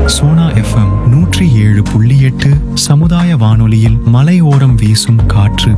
Sona FM நூற்றி ஏழு புள்ளி எட்டு சமுதாய வானொலியில் மலையோரம் வீசும் காற்று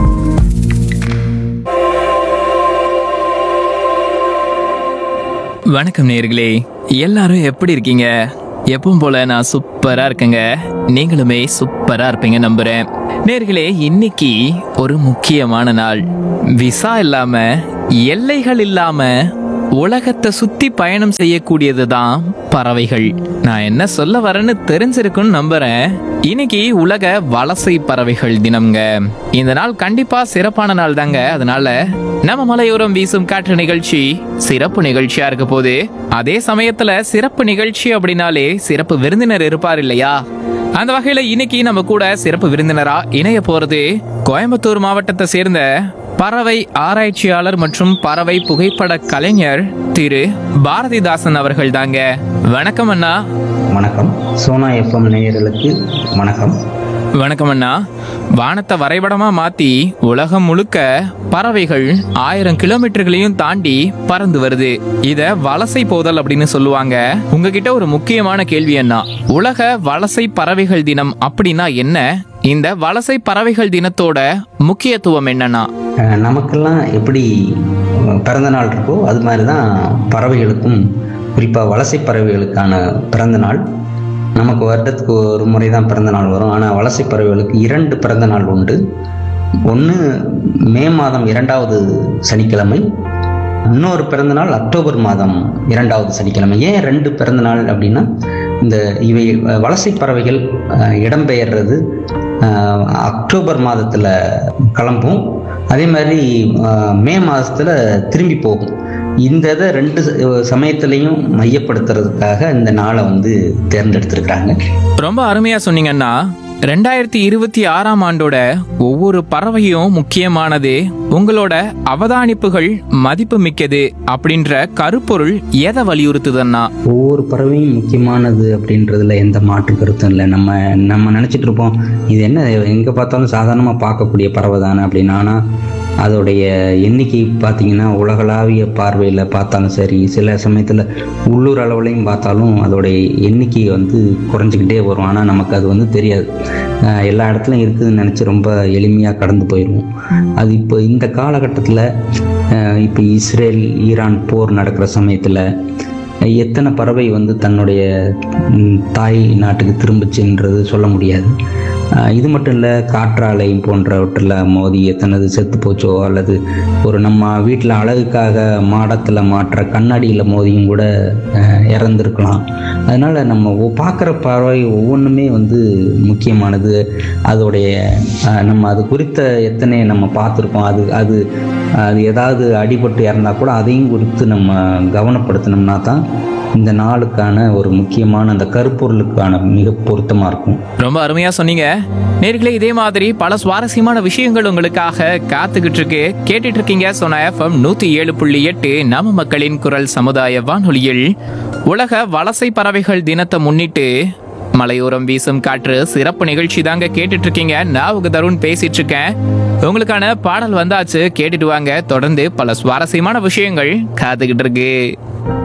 வணக்கம் நேர்களே எல்லாரும் எப்படி இருக்கீங்க எப்பவும் போல நான் சூப்பரா இருக்கேங்க நீங்களுமே சூப்பரா இருப்பீங்க நம்புறேன் நேர்களே இன்னைக்கு ஒரு முக்கியமான நாள் விசா இல்லாம எல்லைகள் இல்லாம உலகத்தை சுத்தி பயணம் செய்யக்கூடியது தான் பறவைகள் நான் என்ன சொல்ல வரேன்னு தெரிஞ்சிருக்குன்னு நம்புறேன் இன்னைக்கு உலக வலசை பறவைகள் தினம்ங்க இந்த நாள் கண்டிப்பா சிறப்பான நாள் தாங்க அதனால நம்ம மலையோரம் வீசும் காற்று நிகழ்ச்சி சிறப்பு நிகழ்ச்சியா இருக்க போது அதே சமயத்துல சிறப்பு நிகழ்ச்சி அப்படின்னாலே சிறப்பு விருந்தினர் இருப்பார் இல்லையா அந்த வகையில இன்னைக்கு நம்ம கூட சிறப்பு விருந்தினரா இணைய போறது கோயம்புத்தூர் மாவட்டத்தை சேர்ந்த பறவை ஆராய்ச்சியாளர் மற்றும் பறவை புகைப்பட கலைஞர் திரு பாரதிதாசன் அவர்கள் தாங்க வணக்கம் அண்ணா வணக்கம் சோனா எஃப்எம் நேயர்களுக்கு வணக்கம் வணக்கம் அண்ணா வானத்தை வரைபடமா மாத்தி உலகம் முழுக்க பறவைகள் ஆயிரம் கிலோமீட்டர்களையும் தாண்டி பறந்து வருது இத வலசை போதல் அப்படின்னு சொல்லுவாங்க உங்ககிட்ட ஒரு முக்கியமான கேள்வி அண்ணா உலக வலசை பறவைகள் தினம் அப்படின்னா என்ன இந்த வலசை பறவைகள் தினத்தோட முக்கியத்துவம் என்னன்னா அஹ், நமக்கெல்லாம் எப்படி அஹ், பிறந்த நாள் இருக்கோ அது மாதிரி தான் பறவைகளுக்கும் குறிப்பாக வலசை பறவைகளுக்கான பிறந்த நாள் நமக்கு வருடத்துக்கு ஒரு முறை தான் பிறந்த நாள் வரும் ஆனால் வலசை பறவைகளுக்கு இரண்டு பிறந்த நாள் உண்டு ஒன்று மே மாதம் இரண்டாவது சனிக்கிழமை இன்னொரு பிறந்த நாள் அக்டோபர் மாதம் இரண்டாவது சனிக்கிழமை ஏன் ரெண்டு பிறந்த நாள் அப்படின்னா இந்த இவை அஹ், வலசை பறவைகள் அஹ், இடம்பெயர்றது அஹ், அக்டோபர் மாதத்தில் கிளம்பும் அதே மாதிரி அஹ், மே மாதத்தில் திரும்பி போகும் இந்த இதை ரெண்டு ச- சமயத்திலையும் மையப்படுத்துறதுக்காக இந்த நாளை வந்து தேர்ந்தெடுத்திருக்கிறாங்க ரொம்ப அருமையா சொன்னீங்கன்னா ரெண்டாயிரத்தி இருபத்தி ஆறாம் ஆண்டோட ஒவ்வொரு பறவையும் முக்கியமானது உங்களோட அவதானிப்புகள் மதிப்பு மிக்கது அப்படின்ற கருப்பொருள் எதை வலியுறுத்துதுன்னா ஒவ்வொரு பறவையும் முக்கியமானது அப்படின்றதுல எந்த மாற்று கருத்தும் இல்லை நம்ம நம்ம நினச்சிட்டு இருப்போம் இது என்ன எங்கே பார்த்தாலும் சாதாரணமாக பார்க்கக்கூடிய பறவை தானே அப்படின்னு ஆனால் அதோடைய எண்ணிக்கை பார்த்தீங்கன்னா உலகளாவிய பார்வையில் பார்த்தாலும் சரி சில சமயத்தில் உள்ளூர் அளவுலையும் பார்த்தாலும் அதோடைய எண்ணிக்கை வந்து குறைஞ்சிக்கிட்டே வரும் ஆனால் நமக்கு அது வந்து தெரியாது அஹ் எல்லா இடத்துலையும் இருக்குதுன்னு நினச்சி ரொம்ப எளிமையாக கடந்து போயிடுவோம் அது இப்போ இந்த காலகட்டத்தில் இப்போ இஸ்ரேல் ஈரான் போர் நடக்கிற சமயத்தில் எத்தனை பறவை வந்து தன்னுடைய ம், தாய் நாட்டுக்கு திரும்பிச்சுன்றது சொல்ல முடியாது அஹ் இது மட்டும் இல்லை காற்றாலை போன்றவற்றில் மோதி எத்தனது செத்து போச்சோ அல்லது ஒரு நம்ம வீட்டில் அழகுக்காக மாடத்தில் மாற்ற கண்ணாடியில் மோதியும் கூட அஹ், இறந்திருக்கலாம் அதனால் நம்ம பார்க்குற பறவை ஒவ்வொன்றுமே வந்து முக்கியமானது அதோடைய அஹ், நம்ம அது குறித்த எத்தனை நம்ம பார்த்துருக்கோம் அது அது அது ஏதாவது அடிபட்டு இறந்தா கூட அதையும் குறித்து நம்ம கவனப்படுத்தினோம்னா தான் இந்த நாளுக்கான ஒரு முக்கியமான அந்த கருப்பொருளுக்கான மிக பொருத்தமாக இருக்கும் ரொம்ப அருமையா சொன்னீங்க நேர்களே இதே மாதிரி பல சுவாரஸ்யமான விஷயங்கள் உங்களுக்காக காத்துக்கிட்டு இருக்கு கேட்டுட்டு இருக்கீங்க சொன்ன எஃப்எம் நூத்தி ஏழு புள்ளி எட்டு நம்ம மக்களின் குரல் சமுதாய வானொலியில் உலக வலசை பறவைகள் தினத்தை முன்னிட்டு மலையோரம் வீசும் காற்று சிறப்பு நிகழ்ச்சி தாங்க கேட்டுட்டு இருக்கீங்க நான் உங்க தருண் பேசிட்டு இருக்கேன் உங்களுக்கான பாடல் வந்தாச்சு கேட்டுட்டு வாங்க தொடர்ந்து பல சுவாரஸ்யமான விஷயங்கள் காத்துக்கிட்டு இருக்கு